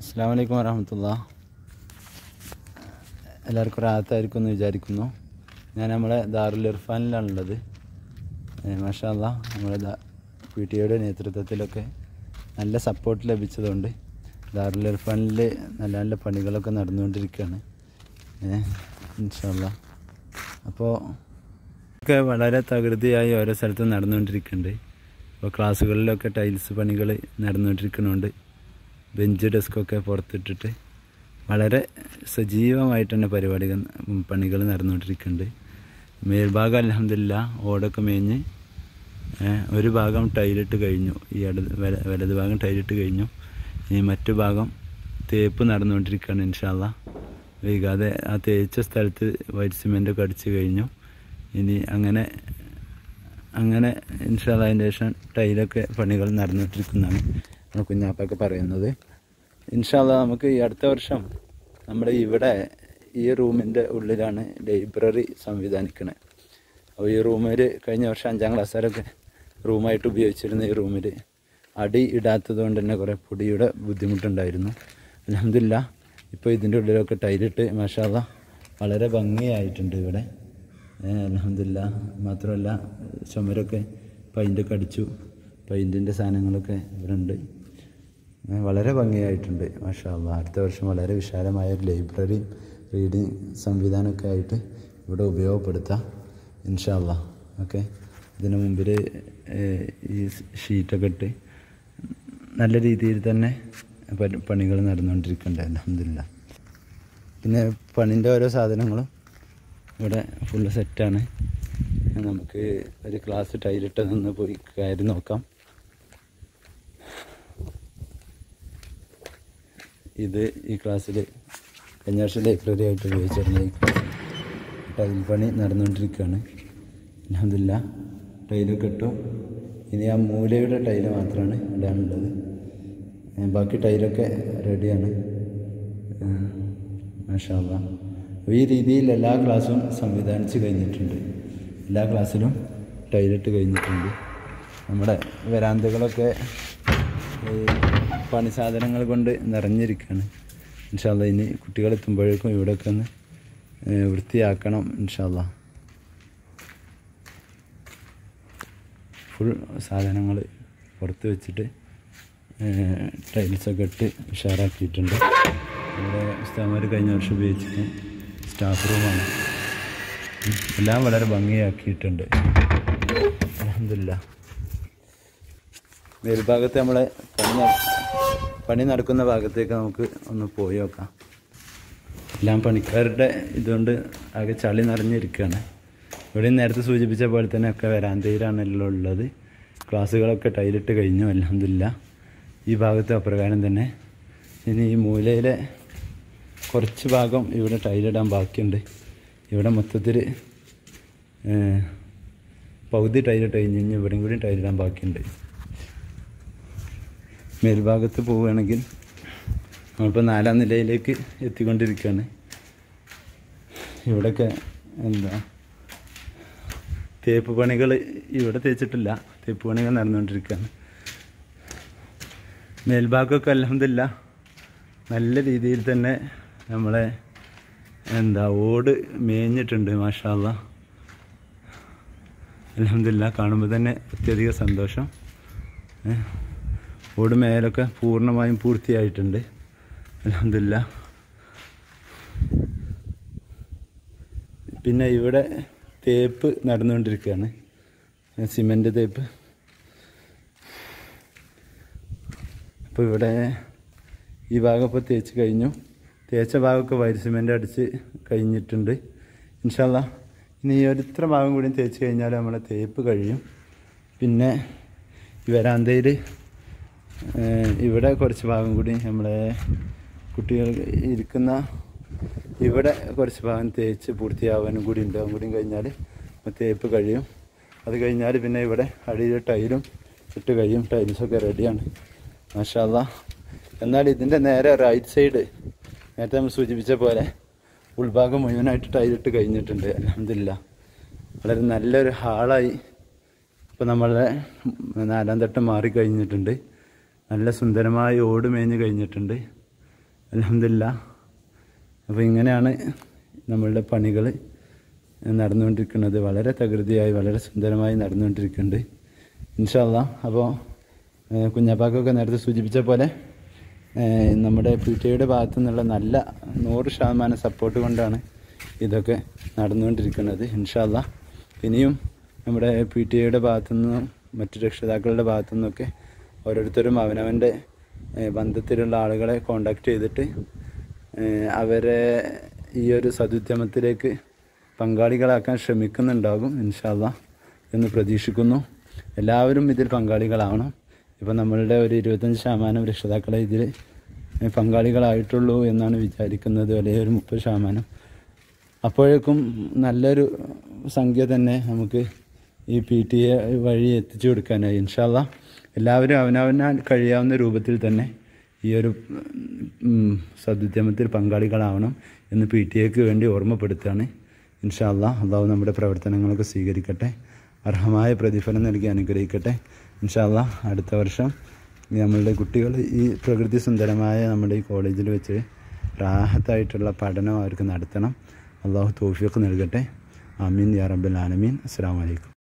അസ്സാം വലൈക്കും വരഹമത്തുള്ള എല്ലാവർക്കും റാഹത്തായിരിക്കും എന്ന് വിചാരിക്കുന്നു ഞാൻ നമ്മളെ ദാറുൽ ഇർഫാനിലാണുള്ളത് മാഷാല്ല നമ്മളെ പി ടി എയുടെ നേതൃത്വത്തിലൊക്കെ നല്ല സപ്പോർട്ട് ലഭിച്ചതുകൊണ്ട് ദാറുൽ ഇർഫാനിൽ നല്ല നല്ല പണികളൊക്കെ നടന്നുകൊണ്ടിരിക്കുകയാണ് ഇൻഷാല്ല അപ്പോൾ ഒക്കെ വളരെ തകൃതിയായി ഓരോ സ്ഥലത്തും നടന്നുകൊണ്ടിരിക്കുന്നുണ്ട് ഇപ്പോൾ ക്ലാസ്സുകളിലൊക്കെ ടൈൽസ് പണികൾ നടന്നുകൊണ്ടിരിക്കുന്നുണ്ട് ബെഞ്ച് ഡെസ്കൊക്കെ പുറത്തിട്ടിട്ട് വളരെ സജീവമായിട്ട് തന്നെ പരിപാടികൾ പണികൾ നടന്നുകൊണ്ടിരിക്കുന്നുണ്ട് മേൽഭാഗം അലഹമില്ല ഓടൊക്കെ മേഞ്ഞ് ഒരു ഭാഗം ടൈലിട്ട് കഴിഞ്ഞു ഈ ഇടത് വല വലത് ഭാഗം ടൈലിട്ട് കഴിഞ്ഞു ഇനി മറ്റു ഭാഗം തേപ്പ് നടന്നുകൊണ്ടിരിക്കുകയാണ് ഇൻഷാല്ല വൈകാതെ ആ തേച്ച സ്ഥലത്ത് വൈറ്റ് സിമെൻ്റൊക്കെ അടിച്ച് കഴിഞ്ഞു ഇനി അങ്ങനെ അങ്ങനെ ഇൻഷാല്ല അതിൻ്റെ ശേഷം ടൈലൊക്കെ പണികൾ നടന്നുകൊണ്ടിരിക്കുന്നതാണ് നമ്മുടെ കുഞ്ഞാപ്പൊക്കെ പറയുന്നത് ഇൻഷാല്ല നമുക്ക് ഈ അടുത്ത വർഷം നമ്മുടെ ഇവിടെ ഈ റൂമിൻ്റെ ഉള്ളിലാണ് ലൈബ്രറി സംവിധാനിക്കുന്നത് അപ്പോൾ ഈ റൂമിൽ കഴിഞ്ഞ വർഷം അഞ്ചാം ക്ലാസ്സുകാരൊക്കെ റൂമായിട്ട് ഉപയോഗിച്ചിരുന്ന ഈ റൂമിൽ അടി ഇടാത്തത് കൊണ്ട് തന്നെ കുറേ പൊടിയുടെ ബുദ്ധിമുട്ടുണ്ടായിരുന്നു അലഹമില്ല ഇപ്പോൾ ഇതിൻ്റെ ഉള്ളിലൊക്കെ ടൈലിട്ട് മാഷാല്ല വളരെ ഭംഗിയായിട്ടുണ്ട് ഇവിടെ അലഹമില്ല മാത്രമല്ല ചുമരൊക്കെ പെയിൻ്റൊക്കെ അടിച്ചു പെയിൻറ്റിൻ്റെ സാധനങ്ങളൊക്കെ ഇവിടെ ഉണ്ട് വളരെ ഭംഗിയായിട്ടുണ്ട് മാഷാ അടുത്ത വർഷം വളരെ വിശാലമായ ഒരു ലൈബ്രറിയും റീഡിങ് സംവിധാനമൊക്കെ ആയിട്ട് ഇവിടെ ഉപയോഗപ്പെടുത്താം ഇൻഷാല്ല ഓക്കെ ഇതിന് മുമ്പിൽ ഈ ഷീറ്റൊക്കെ ഇട്ട് നല്ല രീതിയിൽ തന്നെ പണികൾ നടന്നുകൊണ്ടിരിക്കുന്നുണ്ട് അലഹമില്ല പിന്നെ പണിൻ്റെ ഓരോ സാധനങ്ങളും ഇവിടെ ഫുള്ള് സെറ്റാണ് നമുക്ക് ഒരു ക്ലാസ് ടൈലിട്ട് നിന്ന് പോയി കയറി നോക്കാം ഇത് ഈ ക്ലാസ്സിൽ കഴിഞ്ഞ വർഷം ലൈബ്രറി ആയിട്ട് ഉപയോഗിച്ചിരുന്ന ഈ ക്ലാസ് ടൈൽ പണി നടന്നുകൊണ്ടിരിക്കുകയാണ് അലഹമില്ല ടൈലൊക്കെ ഇട്ടു ഇനി ആ മൂലയുടെ ടൈല് മാത്രമാണ് ഇടാനുള്ളത് ബാക്കി ടൈലൊക്കെ റെഡിയാണ് മാഷാല്ല ഈ രീതിയിൽ എല്ലാ ക്ലാസ്സും സംവിധാനിച്ച് കഴിഞ്ഞിട്ടുണ്ട് എല്ലാ ക്ലാസ്സിലും ടൈലിട്ട് കഴിഞ്ഞിട്ടുണ്ട് നമ്മുടെ വരാന്തകളൊക്കെ പണി സാധനങ്ങൾ കൊണ്ട് നിറഞ്ഞിരിക്കുകയാണ് ഇൻഷാല്ല ഇനി കുട്ടികളെത്തുമ്പോഴേക്കും ഇവിടെയൊക്കെ ഒന്ന് വൃത്തിയാക്കണം ഇൻഷാല്ല ഫുൾ സാധനങ്ങൾ പുറത്ത് വെച്ചിട്ട് ടൈൽസൊക്കെ ഇട്ട് ഉഷാറാക്കിയിട്ടുണ്ട് ഇവിടെ ഉസ്താമാർ കഴിഞ്ഞ വർഷം ഉപയോഗിച്ചിട്ട് സ്റ്റാഫ് റൂമാണ് എല്ലാം വളരെ ഭംഗിയാക്കിയിട്ടുണ്ട് അലഹമില്ല മേൽഭാഗത്ത് നമ്മളെ പണി പണി നടക്കുന്ന ഭാഗത്തേക്ക് നമുക്ക് ഒന്ന് പോയി നോക്കാം എല്ലാം പണിക്കാരുടെ ഇതുകൊണ്ട് ആകെ ചളി നിറഞ്ഞിരിക്കുകയാണ് ഇവിടെ നേരത്തെ സൂചിപ്പിച്ച പോലെ തന്നെ ഒക്കെ വരാന്തയിലാണല്ലോ ഉള്ളത് ക്ലാസ്സുകളൊക്കെ ടൈലിട്ട് കഴിഞ്ഞു അലഹമില്ല ഈ ഭാഗത്ത് അപ്രകാരം തന്നെ ഇനി ഈ മൂലയിലെ കുറച്ച് ഭാഗം ഇവിടെ ടൈലിടാൻ ബാക്കിയുണ്ട് ഇവിടെ മൊത്തത്തിൽ പകുതി ടൈലിട്ട് കഴിഞ്ഞ് കഴിഞ്ഞ് ഇവിടെയും കൂടി ടൈലിടാൻ ബാക്കിയുണ്ട് മേൽഭാഗത്ത് പോവുകയാണെങ്കിൽ നമ്മളിപ്പോൾ നാലാം നിലയിലേക്ക് എത്തിക്കൊണ്ടിരിക്കുകയാണ് ഇവിടെയൊക്കെ എന്താ തേപ്പ് പണികൾ ഇവിടെ തേച്ചിട്ടില്ല തേപ്പ് പണികൾ നടന്നുകൊണ്ടിരിക്കുകയാണ് മേൽഭാഗമൊക്കെ അലഹമില്ല നല്ല രീതിയിൽ തന്നെ നമ്മളെ എന്താ ഓട് മേഞ്ഞിട്ടുണ്ട് മാഷാല്ല അലഹമില്ല കാണുമ്പോൾ തന്നെ അത്യധികം സന്തോഷം ഓട് മേലൊക്കെ പൂർണ്ണമായും പൂർത്തിയായിട്ടുണ്ട് അലഹമില്ല പിന്നെ ഇവിടെ തേപ്പ് നടന്നുകൊണ്ടിരിക്കുകയാണ് സിമൻറ്റ് തേപ്പ് അപ്പോൾ ഇവിടെ ഈ ഭാഗം ഇപ്പോൾ തേച്ച് കഴിഞ്ഞു തേച്ച ഭാഗമൊക്കെ വൈറ്റ് സിമെൻ്റ് അടിച്ച് കഴിഞ്ഞിട്ടുണ്ട് ഇൻഷാല്ല ഇനി ഈ ഒരിത്ര ഭാഗം കൂടി തേച്ച് കഴിഞ്ഞാൽ നമ്മളെ തേപ്പ് കഴിയും പിന്നെ ഈ വരാന്തയിൽ ഇവിടെ കുറച്ച് ഭാഗം കൂടി നമ്മളെ കുട്ടികൾ ഇരിക്കുന്ന ഇവിടെ കുറച്ച് ഭാഗം തേച്ച് പൂർത്തിയാവാനും കൂടി ഉണ്ട് അതും കൂടി കഴിഞ്ഞാൽ തേപ്പ് കഴിയും അത് കഴിഞ്ഞാൽ പിന്നെ ഇവിടെ അടിയിൽ ടൈലും ഇട്ട് കഴിയും ടൈൽസൊക്കെ റെഡിയാണ് മാഷാല്ല എന്നാൽ ഇതിൻ്റെ നേരെ റൈറ്റ് സൈഡ് നേരത്തെ നമ്മൾ സൂചിപ്പിച്ച പോലെ ഉൾഭാഗം മുഴുവനായിട്ട് ടൈലിട്ട് കഴിഞ്ഞിട്ടുണ്ട് അലഹമില്ല വളരെ നല്ലൊരു ഹാളായി ഇപ്പോൾ നമ്മളുടെ നാലാം തട്ടം മാറിക്കഴിഞ്ഞിട്ടുണ്ട് നല്ല സുന്ദരമായി ഓട് മേഞ്ഞ് കഴിഞ്ഞിട്ടുണ്ട് അലഹമില്ല അപ്പോൾ ഇങ്ങനെയാണ് നമ്മളുടെ പണികൾ നടന്നുകൊണ്ടിരിക്കുന്നത് വളരെ തകൃതിയായി വളരെ സുന്ദരമായി നടന്നുകൊണ്ടിരിക്കുന്നുണ്ട് ഇൻഷാല്ല അപ്പോൾ കുഞ്ഞപ്പാക്കൊക്കെ നേരത്തെ സൂചിപ്പിച്ച പോലെ ഏഹ്, നമ്മുടെ പി ടി ഐയുടെ ഭാഗത്തു നിന്നുള്ള നല്ല നൂറ് ശതമാനം സപ്പോർട്ട് കൊണ്ടാണ് ഇതൊക്കെ നടന്നുകൊണ്ടിരിക്കുന്നത് ഇൻഷാല്ല ഇനിയും നമ്മുടെ പി ടി ഐയുടെ ഭാഗത്തു നിന്നും മറ്റു രക്ഷിതാക്കളുടെ ഭാഗത്തു നിന്നൊക്കെ ഓരോരുത്തരും അവനവൻ്റെ ഏഹ്, ബന്ധത്തിലുള്ള ആളുകളെ കോണ്ടാക്ട് ചെയ്തിട്ട് ഏഹ്, അവരെ ഈ ഒരു സതുദ്യമത്തിലേക്ക് പങ്കാളികളാക്കാൻ ശ്രമിക്കുന്നുണ്ടാകും ഇൻഷാല്ല എന്ന് പ്രതീക്ഷിക്കുന്നു എല്ലാവരും ഇതിൽ പങ്കാളികളാവണം ഇപ്പം നമ്മളുടെ ഒരു ഇരുപത്തഞ്ച് ശതമാനം രക്ഷിതാക്കളെ ഇതിൽ പങ്കാളികളായിട്ടുള്ളൂ എന്നാണ് വിചാരിക്കുന്നത് അല്ലെങ്കിൽ ഒരു മുപ്പത് ശതമാനം അപ്പോഴേക്കും നല്ലൊരു സംഖ്യ തന്നെ നമുക്ക് ഈ പി ടി എ വഴി എത്തിച്ചു കൊടുക്കാനായി ഇൻഷാല്ല എല്ലാവരും അവനവനാൽ കഴിയാവുന്ന രൂപത്തിൽ തന്നെ ഈ ഒരു ഉം, സദുദ്യമത്തിൽ പങ്കാളികളാവണം എന്ന് പി ടി എക്ക് വേണ്ടി ഓർമ്മപ്പെടുത്തുകയാണ് ഇൻഷാല്ല അള്ളാഹു നമ്മുടെ പ്രവർത്തനങ്ങളൊക്കെ സ്വീകരിക്കട്ടെ അർഹമായ പ്രതിഫലം നൽകി അനുഗ്രഹിക്കട്ടെ ഇൻഷാല്ല അടുത്ത വർഷം ഈ നമ്മളുടെ കുട്ടികൾ ഈ പ്രകൃതി സുന്ദരമായ നമ്മുടെ ഈ കോളേജിൽ വെച്ച് റാഹത്തായിട്ടുള്ള പഠനം അവർക്ക് നടത്തണം അള്ളാഹു തോഫിയൊക്കെ നൽകട്ടെ ആമീൻ യാ റബ്ബൽ ആലമീൻ അസ്സാം വലൈക്കും